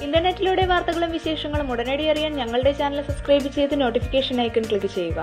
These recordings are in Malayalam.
ഇന്റർനെറ്റിലൂടെ വാർത്തകളും വിശേഷങ്ങളും ഉടനടി അറിയാൻ ഞങ്ങളുടെ ചാനൽ സബ്സ്ക്രൈബ് ചെയ്ത് നോട്ടിഫിക്കേഷൻ ഐക്കൺ ക്ലിക്ക് ചെയ്യുക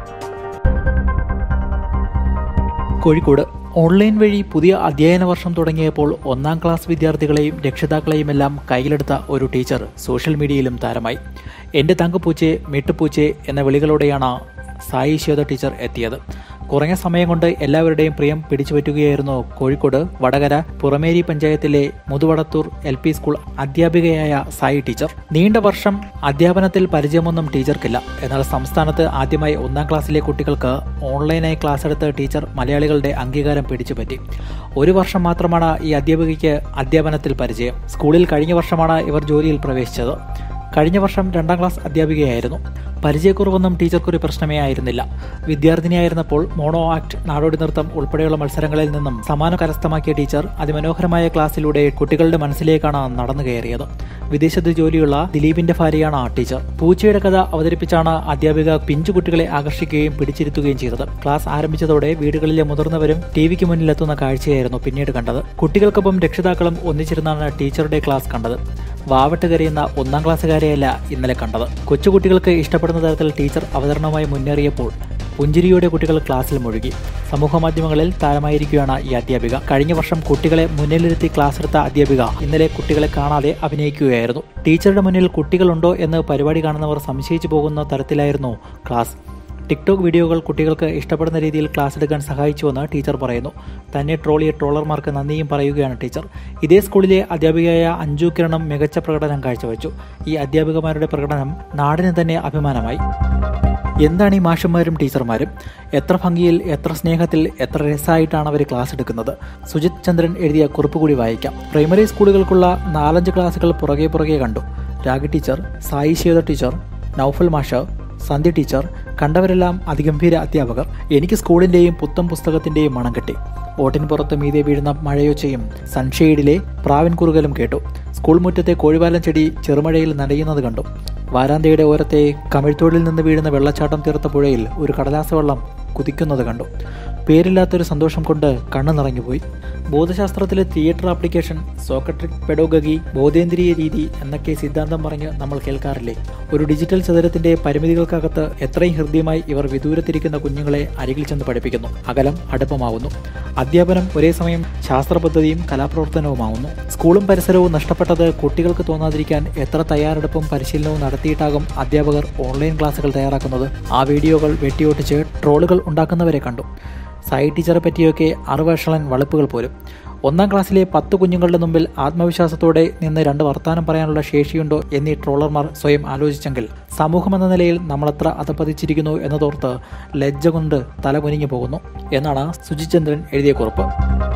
കോഴിക്കോട് ഓൺലൈൻ വഴി പുതിയ അധ്യയന വർഷം തുടങ്ങിയപ്പോൾ ഒന്നാം ക്ലാസ് വിദ്യാർത്ഥികളെയും രക്ഷിതാക്കളെയും എല്ലാം കയ്യിലെടുത്ത ഒരു ടീച്ചർ സോഷ്യൽ മീഡിയയിലും താരമായി എൻ്റെ തങ്കപ്പൂച്ചെ മിട്ടുപൂച്ചെ എന്ന വിളികളോടെയാണ് സായി ശ്വേത ടീച്ചർ എത്തിയത് കുറഞ്ഞ സമയം കൊണ്ട് എല്ലാവരുടെയും പ്രിയം പിടിച്ചുപറ്റുകയായിരുന്നു കോഴിക്കോട് വടകര പുറമേരി പഞ്ചായത്തിലെ മുതുവടത്തൂർ എൽ പി സ്കൂൾ അധ്യാപികയായ സായി ടീച്ചർ നീണ്ട വർഷം അധ്യാപനത്തിൽ പരിചയമൊന്നും ടീച്ചർക്കില്ല എന്നാൽ സംസ്ഥാനത്ത് ആദ്യമായി ഒന്നാം ക്ലാസ്സിലെ കുട്ടികൾക്ക് ഓൺലൈനായി ക്ലാസ് എടുത്ത് ടീച്ചർ മലയാളികളുടെ അംഗീകാരം പിടിച്ചുപറ്റി ഒരു വർഷം മാത്രമാണ് ഈ അധ്യാപികയ്ക്ക് അധ്യാപനത്തിൽ പരിചയം സ്കൂളിൽ കഴിഞ്ഞ വർഷമാണ് ഇവർ ജോലിയിൽ പ്രവേശിച്ചത് കഴിഞ്ഞ വർഷം രണ്ടാം ക്ലാസ് അധ്യാപികയായിരുന്നു പരിചയക്കുറവൊന്നും ടീച്ചർക്കൊരു പ്രശ്നമേ ആയിരുന്നില്ല വിദ്യാർത്ഥിനിയായിരുന്നപ്പോൾ മോണോ ആക്ട് നാടോടി നൃത്തം ഉൾപ്പെടെയുള്ള മത്സരങ്ങളിൽ നിന്നും സമ്മാനം കരസ്ഥമാക്കിയ ടീച്ചർ അതിമനോഹരമായ ക്ലാസ്സിലൂടെ കുട്ടികളുടെ മനസ്സിലേക്കാണ് നടന്നു കയറിയത് വിദേശത്ത് ജോലിയുള്ള ദിലീപിന്റെ ഭാര്യയാണ് ആ ടീച്ചർ പൂച്ചയുടെ കഥ അവതരിപ്പിച്ചാണ് അധ്യാപിക പിഞ്ചു കുട്ടികളെ ആകർഷിക്കുകയും പിടിച്ചിരുത്തുകയും ചെയ്തത് ക്ലാസ് ആരംഭിച്ചതോടെ വീടുകളിലെ മുതിർന്നവരും ടി വിക്ക് മുന്നിലെത്തുന്ന കാഴ്ചയായിരുന്നു പിന്നീട് കണ്ടത് കുട്ടികൾക്കൊപ്പം രക്ഷിതാക്കളും ഒന്നിച്ചിരുന്നാണ് ടീച്ചറുടെ ക്ലാസ് കണ്ടത് വാവട്ട് കരയുന്ന ഒന്നാം ക്ലാസ്സുകാരെയല്ല ഇന്നലെ കണ്ടത് കൊച്ചുകുട്ടികൾക്ക് ഇഷ്ടപ്പെടുന്ന തരത്തിൽ ടീച്ചർ അവതരണവുമായി മുന്നേറിയപ്പോൾ പുഞ്ചിരിയോടെ കുട്ടികൾ ക്ലാസ്സിൽ മുഴുകി സമൂഹമാധ്യമങ്ങളിൽ താരമായിരിക്കുകയാണ് ഈ അധ്യാപിക കഴിഞ്ഞ വർഷം കുട്ടികളെ മുന്നിലിരുത്തി ക്ലാസ് എടുത്ത അധ്യാപിക ഇന്നലെ കുട്ടികളെ കാണാതെ അഭിനയിക്കുകയായിരുന്നു ടീച്ചറുടെ മുന്നിൽ കുട്ടികളുണ്ടോ എന്ന് പരിപാടി കാണുന്നവർ സംശയിച്ചു പോകുന്ന തരത്തിലായിരുന്നു ക്ലാസ് ടിക്ടോക്ക് വീഡിയോകൾ കുട്ടികൾക്ക് ഇഷ്ടപ്പെടുന്ന രീതിയിൽ ക്ലാസ് എടുക്കാൻ സഹായിച്ചുവെന്ന് ടീച്ചർ പറയുന്നു തന്നെ ട്രോളിയ ട്രോളർമാർക്ക് നന്ദിയും പറയുകയാണ് ടീച്ചർ ഇതേ സ്കൂളിലെ അധ്യാപികയായ അഞ്ജു കിരണം മികച്ച പ്രകടനം കാഴ്ചവെച്ചു ഈ അധ്യാപികമാരുടെ പ്രകടനം നാടിന് തന്നെ അഭിമാനമായി എന്താണ് ഈ മാഷന്മാരും ടീച്ചർമാരും എത്ര ഭംഗിയിൽ എത്ര സ്നേഹത്തിൽ എത്ര രസമായിട്ടാണ് അവർ ക്ലാസ് എടുക്കുന്നത് സുജിത് ചന്ദ്രൻ എഴുതിയ കുറിപ്പ് കൂടി വായിക്കാം പ്രൈമറി സ്കൂളുകൾക്കുള്ള നാലഞ്ച് ക്ലാസുകൾ പുറകെ പുറകെ കണ്ടു രാഗി ടീച്ചർ സായി ശ്വേത ടീച്ചർ നൌഫൽ മാഷ് സന്ധ്യ ടീച്ചർ കണ്ടവരെല്ലാം അതിഗംഭീര അധ്യാപകർ എനിക്ക് സ്കൂളിന്റെയും പുത്തം പുസ്തകത്തിന്റെയും മണം കിട്ടി ഓട്ടിൻ പുറത്ത് മീതെ വീഴുന്ന മഴയൊച്ചയും സൺഷെയ്ഡിലെ പ്രാവിൻ കുറുകലും കേട്ടു സ്കൂൾ മുറ്റത്തെ കോഴിവാലൻ ചെടി ചെറുമഴയിൽ നനയുന്നത് കണ്ടു വാരാന്തയുടെ ഓരത്തെ കമിഴ്ത്തോടിൽ നിന്ന് വീഴുന്ന വെള്ളച്ചാട്ടം തീർത്ത പുഴയിൽ ഒരു കടലാസ വെള്ളം കുതിക്കുന്നത് കണ്ടു പേരില്ലാത്തൊരു സന്തോഷം കൊണ്ട് കണ്ണു നിറഞ്ഞുപോയി ബോധശാസ്ത്രത്തിലെ തിയേറ്റർ ആപ്ലിക്കേഷൻ സോക്കട്രിക് പെഡോഗി ബോധേന്ദ്രിയ രീതി എന്നൊക്കെ സിദ്ധാന്തം പറഞ്ഞ് നമ്മൾ കേൾക്കാറില്ലേ ഒരു ഡിജിറ്റൽ ചതുരത്തിന്റെ പരിമിതികൾക്കകത്ത് എത്രയും ഹൃദ്യമായി ഇവർ വിദൂരത്തിരിക്കുന്ന കുഞ്ഞുങ്ങളെ അരികിൽ ചെന്ന് പഠിപ്പിക്കുന്നു അകലം അടുപ്പമാവുന്നു അധ്യാപനം ഒരേ സമയം ശാസ്ത്ര പദ്ധതിയും കലാപ്രവർത്തനവുമാവുന്നു സ്കൂളും പരിസരവും നഷ്ടപ്പെട്ടത് കുട്ടികൾക്ക് തോന്നാതിരിക്കാൻ എത്ര തയ്യാറെടുപ്പും പരിശീലനവും നടത്തിയിട്ടാകും അധ്യാപകർ ഓൺലൈൻ ക്ലാസുകൾ തയ്യാറാക്കുന്നത് ആ വീഡിയോകൾ വെട്ടിയൊട്ടിച്ച് ട്രോളുകൾ ഉണ്ടാക്കുന്നവരെ കണ്ടു സായി ടീച്ചറെ പറ്റിയൊക്കെ അറുവഷളൻ വളുപ്പുകൾ പോലും ഒന്നാം ക്ലാസ്സിലെ പത്ത് കുഞ്ഞുങ്ങളുടെ മുമ്പിൽ ആത്മവിശ്വാസത്തോടെ നിന്ന് രണ്ട് വർത്തമാനം പറയാനുള്ള ശേഷിയുണ്ടോ എന്നീ ട്രോളർമാർ സ്വയം ആലോചിച്ചെങ്കിൽ സമൂഹമെന്ന നിലയിൽ നമ്മളെത്ര അധപ്പതിച്ചിരിക്കുന്നു എന്നതോർത്ത് ലജ്ജ കൊണ്ട് തലകുനിഞ്ഞു പോകുന്നു എന്നാണ് സുജിചന്ദ്രൻ എഴുതിയ കുറിപ്പ്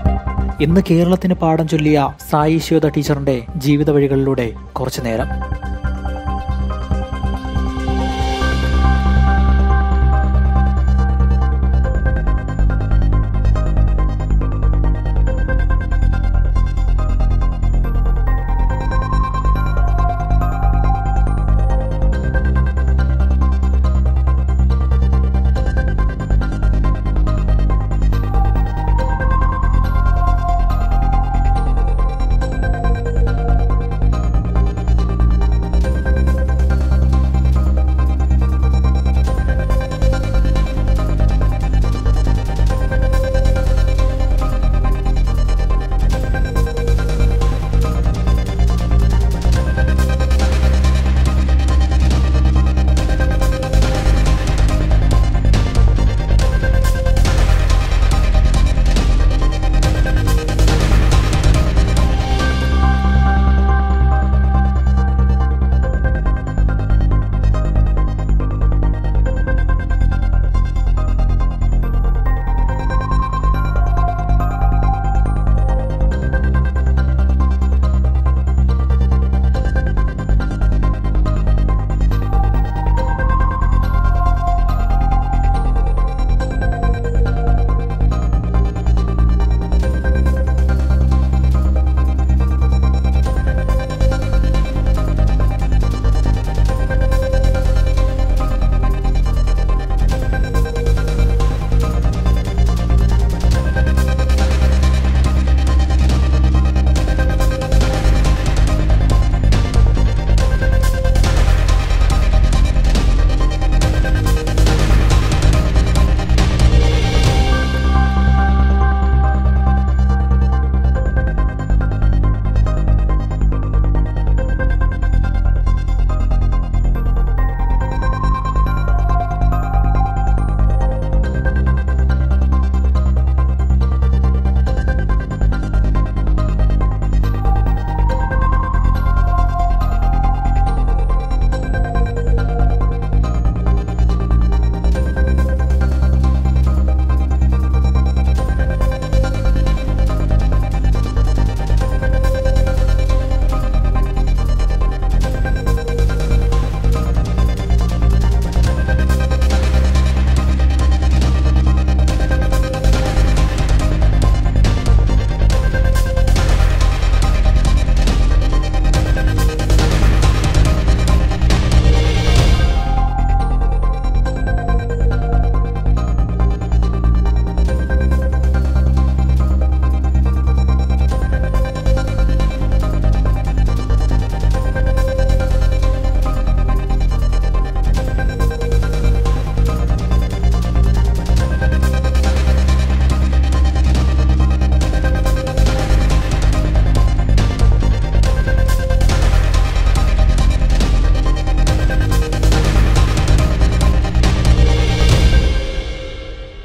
ഇന്ന് കേരളത്തിന് പാഠം ചൊല്ലിയ സായി ശ്വേത ടീച്ചറിന്റെ ജീവിത വഴികളിലൂടെ കുറച്ചു നേരം